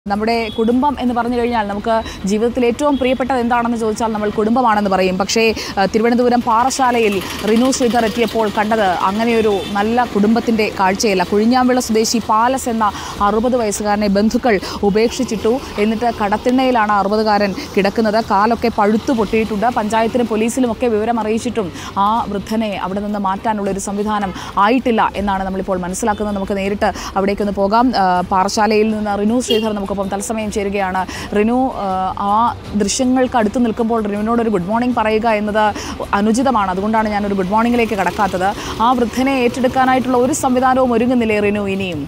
നമ്മുടെ കുടുംബം എന്ന് പറഞ്ഞു കഴിഞ്ഞാൽ നമുക്ക് ജീവിതത്തിൽ ഏറ്റവും പ്രിയപ്പെട്ടത് എന്താണെന്ന് ചോദിച്ചാൽ നമ്മൾ കുടുംബമാണെന്ന് പറയും പക്ഷേ ആ, തിരുവനന്തപുരം പാറശാലയിൽ റിനു ശ്രീധർ എത്തിയപ്പോൾ കണ്ടത് അങ്ങനെയൊരു നല്ല കുടുംബത്തിൻ്റെ കാഴ്ചയല്ല കുഴിഞ്ഞാമ്പിള സ്വദേശി പാലസ് എന്ന അറുപത് വയസ്സുകാരനെ ബന്ധുക്കൾ ഉപേക്ഷിച്ചിട്ടു എന്നിട്ട് കടത്തിണ്ണയിലാണ് അറുപതുകാരൻ കിടക്കുന്നത് കാലൊക്കെ പഴുത്തു പൊട്ടിയിട്ടുണ്ട് പഞ്ചായത്തിനും പോലീസിലും ഒക്കെ വിവരം അറിയിച്ചിട്ടും ആ വൃദ്ധനെ അവിടെ നിന്ന് മാറ്റാനുള്ള ഒരു സംവിധാനം ആയിട്ടില്ല എന്നാണ് നമ്മളിപ്പോൾ മനസ്സിലാക്കുന്നത് നമുക്ക് നേരിട്ട് അവിടേക്കൊന്ന് പോകാം ആ, പാറശാലയിൽ നിന്ന് റിനു ശ്രീധർ നമുക്കൊപ്പം തത്സമയം ചേരുകയാണ് റിനു ആ, ആ ദൃശ്യങ്ങൾക്ക് അടുത്ത് നിൽക്കുമ്പോൾ റിനുവിനോട് ഒരു ഗുഡ് മോർണിംഗ് പറയുക എന്നത് അനുചിതമാണ് അതുകൊണ്ടാണ് ഞാൻ ഒരു ഗുഡ് മോർണിംഗിലേക്ക് കടക്കാത്തത് ആ വൃദ്ധനെ ഏറ്റെടുക്കാനായിട്ടുള്ള ഒരു സംവിധാനവും ഒരുങ്ങുന്നില്ലേ റിനു ഇനിയും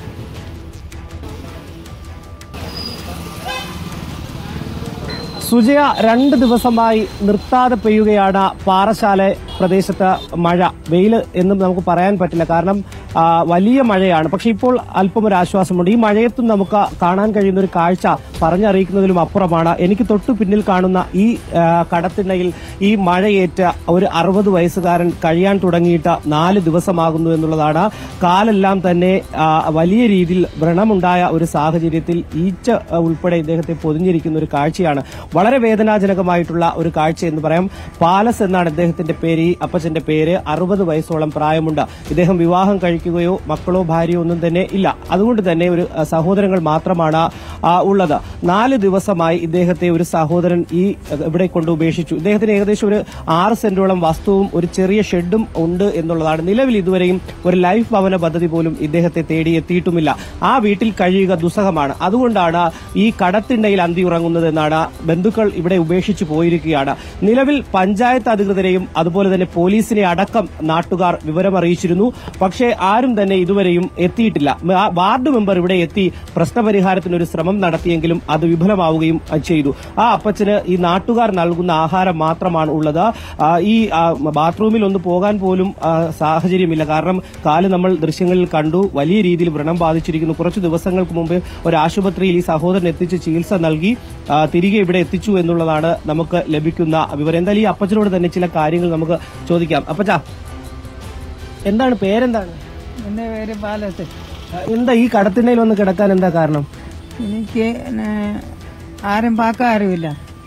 സുജയ രണ്ട് ദിവസമായി നിർത്താതെ പെയ്യുകയാണ് പാറശാല പ്രദേശത്ത് മഴ വെയിൽ എന്നും നമുക്ക് പറയാൻ പറ്റില്ല കാരണം ആ, വലിയ മഴയാണ് പക്ഷെ ഇപ്പോൾ അല്പം ഒരു ആശ്വാസമുണ്ട് ഈ മഴയത്തും നമുക്ക് കാണാൻ കഴിയുന്ന ഒരു കാഴ്ച പറഞ്ഞറിയിക്കുന്നതിലും അപ്പുറമാണ് എനിക്ക് തൊട്ടു പിന്നിൽ കാണുന്ന ഈ ആ, കടത്തിണ്ണയിൽ ഈ മഴയേറ്റ ഒരു അറുപത് വയസ്സുകാരൻ കഴിയാൻ തുടങ്ങിയിട്ട് നാല് ദിവസമാകുന്നു എന്നുള്ളതാണ് കാലെല്ലാം തന്നെ ആ, വലിയ രീതിയിൽ വ്രണമുണ്ടായ ഒരു സാഹചര്യത്തിൽ ഈച്ച ആ, ഉൾപ്പെടെ ഇദ്ദേഹത്തെ പൊതിഞ്ഞിരിക്കുന്ന ഒരു കാഴ്ചയാണ് വളരെ വേദനാജനകമായിട്ടുള്ള ഒരു കാഴ്ച എന്ന് പറയാം പാലസ് എന്നാണ് ഇദ്ദേഹത്തിന്റെ പേര് ഈ അപ്പച്ചന്റെ പേര് അറുപത് വയസ്സോളം പ്രായമുണ്ട് ഇദ്ദേഹം വിവാഹം കഴിക്കുകയോ മക്കളോ ഭാര്യയോ ഒന്നും തന്നെ ഇല്ല അതുകൊണ്ട് തന്നെ ഒരു ആ, സഹോദരങ്ങൾ മാത്രമാണ് ആ, ഉള്ളത് നാല് ദിവസമായി ഇദ്ദേഹത്തെ ഒരു സഹോദരൻ ഈ ആ, ഇവിടെ കൊണ്ട് ഉപേക്ഷിച്ചു ഇദ്ദേഹത്തിന് ഏകദേശം ഒരു ആറ് സെന്റോളം വസ്തുവും ഒരു ചെറിയ ഷെഡും ഉണ്ട് എന്നുള്ളതാണ് നിലവിൽ ഇതുവരെയും ഒരു ലൈഫ് ഭവന പദ്ധതി പോലും ഇദ്ദേഹത്തെ തേടി എത്തിയിട്ടുമില്ല ആ വീട്ടിൽ കഴിയുക ദുസ്സഹമാണ് അതുകൊണ്ടാണ് ഈ കടത്തിണ്ണയിൽ അന്തി ഉറങ്ങുന്നത് എന്നാണ് ബന്ധുക്കൾ ഇവിടെ ഉപേക്ഷിച്ചു പോയിരിക്കുകയാണ് നിലവിൽ പഞ്ചായത്ത് അധികൃതരെയും അതുപോലെ തന്നെ പോലീസിനെ അടക്കം നാട്ടുകാർ വിവരമറിയിച്ചിരുന്നു പക്ഷേ ആരും തന്നെ ഇതുവരെയും എത്തിയിട്ടില്ല മ- ആ വാർഡ് മെമ്പർ ഇവിടെ എത്തി പ്രശ്നപരിഹാരത്തിന് ഒരു ശ്രമം നടത്തിയെങ്കിലും അത് വിഫലമാവുകയും അഹ് ചെയ്തു ആ അപ്പച്ചന് ഈ നാട്ടുകാർ നൽകുന്ന ആഹാരം മാത്രമാണ് ഉള്ളത് ആ, ഈ ആ, ബാത്റൂമിൽ ഒന്ന് പോകാൻ പോലും ആ, സാഹചര്യമില്ല കാരണം കാല് നമ്മൾ ദൃശ്യങ്ങളിൽ കണ്ടു വലിയ രീതിയിൽ വ്രണം ബാധിച്ചിരിക്കുന്നു കുറച്ച് ദിവസങ്ങൾക്ക് മുമ്പ് ഒരു ആശുപത്രിയിൽ ഈ സഹോദരൻ എത്തിച്ച് ചികിത്സ നൽകി ആ, തിരികെ ഇവിടെ എത്തിച്ചു എന്നുള്ളതാണ് നമുക്ക് ലഭിക്കുന്ന വിവരം എന്തായാലും ഈ അപ്പച്ചനോട് തന്നെ ചില കാര്യങ്ങൾ നമുക്ക് ചോദിക്കാം അപ്പച്ച എന്താണ് പേരെന്താണ് എൻ്റെ പേര് പാലത്ത് ആ, എന്താ ഈ കടത്തിണ്ണയിൽ വന്ന് കിടക്കാൻ എന്താ കാരണം എനിക്ക് പിന്നെ ആരും പാക്കാരുമില്ല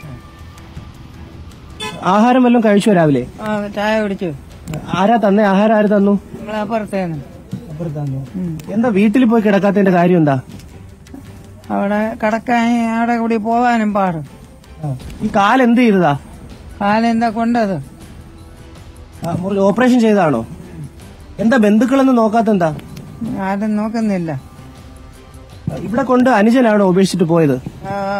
ആഹാരം വല്ലതും കഴിച്ചു രാവിലെ ആ, ചായ കുടിച്ചു ആരാ തന്നെ ആഹാരം ആര് തന്നു നിങ്ങൾ അപ്പുറത്തേന്ന് എന്താ വീട്ടിൽ പോയി കിടക്കാത്തതിന്റെ കാര്യം എന്താ അവിടെ കിടക്കാൻ അവിടെ കൂടി പോകാനും പാട് ഈ കാൽ എന്ത് ചെയ്തതാ കാലെന്താ കൊണ്ടത് ആ, മുറി- ഓപ്പറേഷൻ ചെയ്തതാണോ എന്താ ബന്ധുക്കളൊന്നും നോക്കാത്ത എന്താ ആരും നോക്കുന്നില്ല ഇവിടെ കൊണ്ട് അനുജനാണോ ഉപേക്ഷിച്ചിട്ട് പോയത് ആ ആ.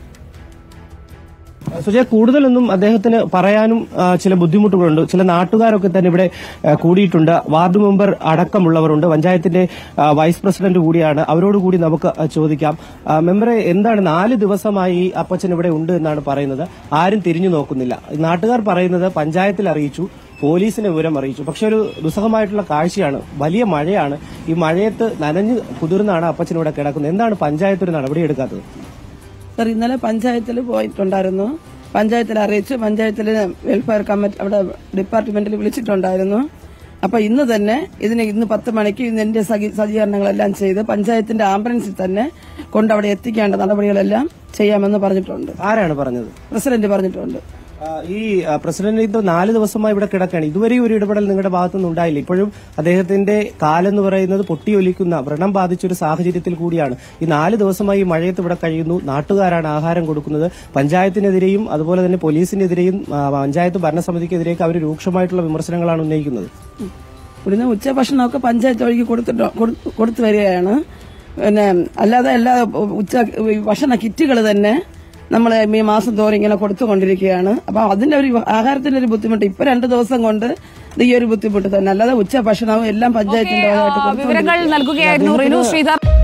സുജയ കൂടുതലൊന്നും അദ്ദേഹത്തിന് പറയാനും ആ, ചില ബുദ്ധിമുട്ടുകളുണ്ട് ചില നാട്ടുകാരൊക്കെ തന്നെ ഇവിടെ ആ, കൂടിയിട്ടുണ്ട് വാർഡ് മെമ്പർ അടക്കമുള്ളവരുണ്ട് പഞ്ചായത്തിന്റെ ആ, വൈസ് പ്രസിഡന്റ് കൂടിയാണ് അവരോട് കൂടി നമുക്ക് ആ, ചോദിക്കാം ആ, മെമ്പറെ എന്താണ് നാല് ദിവസമായി ഈ അപ്പച്ചൻ ഇവിടെ ഉണ്ട് എന്നാണ് പറയുന്നത് ആരും തിരിഞ്ഞു നോക്കുന്നില്ല നാട്ടുകാർ പറയുന്നത് പഞ്ചായത്തിൽ അറിയിച്ചു പോലീസിനെ വിവരം അറിയിച്ചു പക്ഷെ ഒരു ദുസ്സഹമായിട്ടുള്ള കാഴ്ചയാണ് വലിയ മഴയാണ് ഈ മഴയത്ത് നനഞ്ഞ് കുതിർന്നാണ് അപ്പച്ചൻ ഇവിടെ കിടക്കുന്നത് എന്താണ് പഞ്ചായത്ത് ഒരു നടപടിയെടുക്കാത്തത് സർ ഇന്നലെ പഞ്ചായത്തിൽ പോയിട്ടുണ്ടായിരുന്നു പഞ്ചായത്തിൽ അറിയിച്ചു പഞ്ചായത്തിൽ വെൽഫെയർ കമ്മിറ്റി അവിടെ ഡിപ്പാർട്ട്മെന്റിൽ വിളിച്ചിട്ടുണ്ടായിരുന്നു അപ്പൊ ഇന്ന് തന്നെ ഇതിന് ഇന്ന് പത്ത് മണിക്ക് ഇതിന്റെ സജി- സജ്ജീകരണങ്ങളെല്ലാം ചെയ്ത് പഞ്ചായത്തിന്റെ ആംബുലൻസിൽ തന്നെ കൊണ്ട് അവിടെ എത്തിക്കേണ്ട നടപടികളെല്ലാം ചെയ്യാമെന്ന് പറഞ്ഞിട്ടുണ്ട് ആരാണ് പറഞ്ഞത് പ്രസിഡന്റ് പറഞ്ഞിട്ടുണ്ട് ആ, ഈ ആ, പ്രസിഡന്റ് ഇത് നാല് ദിവസമായി ഇവിടെ കിടക്കുകയാണ് ഇതുവരെയും ഒരു ഇടപെടൽ നിങ്ങളുടെ ഭാഗത്തുനിന്ന് ഉണ്ടായില്ല ഇപ്പോഴും അദ്ദേഹത്തിന്റെ കാലെന്ന് പറയുന്നത് പൊട്ടിയൊലിക്കുന്ന വ്രണം ബാധിച്ച ഒരു സാഹചര്യത്തിൽ കൂടിയാണ് ഈ നാല് ദിവസമായി ഈ മഴയത്ത് ഇവിടെ കഴിയുന്നു നാട്ടുകാരാണ് ആഹാരം കൊടുക്കുന്നത് പഞ്ചായത്തിനെതിരെയും അതുപോലെ തന്നെ പോലീസിനെതിരെയും ആ, പഞ്ചായത്ത് ഭരണസമിതിക്കെതിരെയൊക്കെ അവർ രൂക്ഷമായിട്ടുള്ള വിമർശനങ്ങളാണ് ഉന്നയിക്കുന്നത് ഇവിടുന്ന് ഉച്ചഭക്ഷണമൊക്കെ പഞ്ചായത്ത് വഴിക്ക് കൊടുത്തിട്ട് കൊടു- കൊടുത്തു വരികയാണ് പിന്നെ അല്ലാതെ എല്ലാ ഉച്ച ഭക്ഷണ കിറ്റുകൾ തന്നെ നമ്മൾ ഈ മാസം തോറും ഇങ്ങനെ കൊടുത്തുകൊണ്ടിരിക്കുകയാണ് അപ്പൊ അതിന്റെ ഒരു ആഹാരത്തിന്റെ ഒരു ബുദ്ധിമുട്ട് ഇപ്പൊ രണ്ടു ദിവസം കൊണ്ട് ഇത് ഈ ഒരു ബുദ്ധിമുട്ട് തന്നെ അല്ലാതെ ഉച്ച ഭക്ഷണവും എല്ലാം പഞ്ചായത്തിന്റെ ഭാഗമായിട്ട് വിവരങ്ങൾ കൊടുത്തുകൊണ്ടിരിക്കുകയാണ്. നൽകുകയായിരുന്നു റിനു ശ്രീധർ